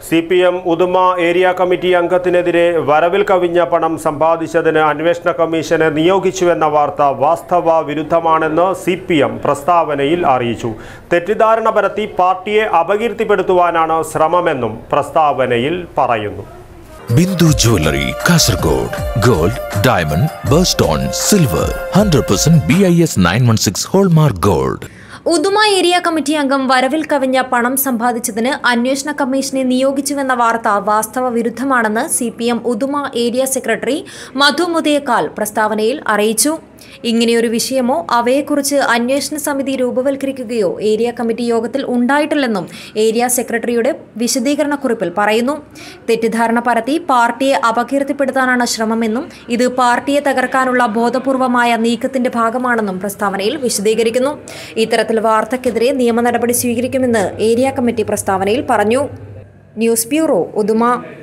C P M Uduma area committee അംഗത്തിനെതിരെ വരവിൽ കവിഞ്ഞ പണം സമ്പാദിച്ചതിന് അന്വേഷണ കമ്മീഷനെ നിയോഗിച്ചുവെന്ന വാർത്ത വാസ്തവ വിരുദ്ധമാണെന്ന് സി പി എം പ്രസ്താവനയിൽ അറിയിച്ചു തെറ്റിദ്ധാരണ പരത്തി പാർട്ടിയെ അപകീർത്തിപ്പെടുത്തുവാനാണ് ശ്രമമെന്നും പ്രസ്താവനയിൽ പറയുന്നു Bindu jewellery Kasaragod gold diamond birthstone silver hundred percent B I S nine one six hallmark gold Uduma area committee അംഗം വരവിൽ കവിഞ്ഞ പണം സമ്പാദിച്ചതിന് അന്വേഷണ കമ്മീഷനെ നിയോഗിച്ചുവെന്ന വാർത്ത വാസ്തവ വിരുദ്ധമാണെന്ന് C P M Uduma area secretary Madhu Muthiyakkal പ്രസ്താവനയിൽ അറിയിച്ചു ഇങ്ങനെയൊരു വിഷയമോ അവയെക്കുറിച്ച് അന്വേഷണ സമിതി രൂപവൽക്കരിക്കുകയോ ഏരിയ കമ്മിറ്റി യോഗത്തിൽ ഉണ്ടായിട്ടില്ലെന്നും ഏരിയ സെക്രട്ടറിയുടെ വിശദീകരണക്കുറിപ്പിൽ പറയുന്നു തെറ്റിദ്ധാരണ പരത്തി പാർട്ടിയെ അപകീർത്തിപ്പെടുത്താനാണ് ശ്രമമെന്നും ഇത് പാർട്ടിയെ തകർക്കാനുള്ള ബോധപൂർവമായ നീക്കത്തിന്റെ ഭാഗമാണെന്നും പ്രസ്താവനയിൽ വിശദീകരിക്കുന്നു ഇത്തരത്തിൽ വാർത്തക്കെതിരെ നിയമ നടപടി സ്വീകരിക്കുമെന്ന് ഏരിയ കമ്മിറ്റി പ്രസ്താവനയിൽ പറഞ്ഞു ന്യൂസ് ബ്യൂറോ ഉദുമ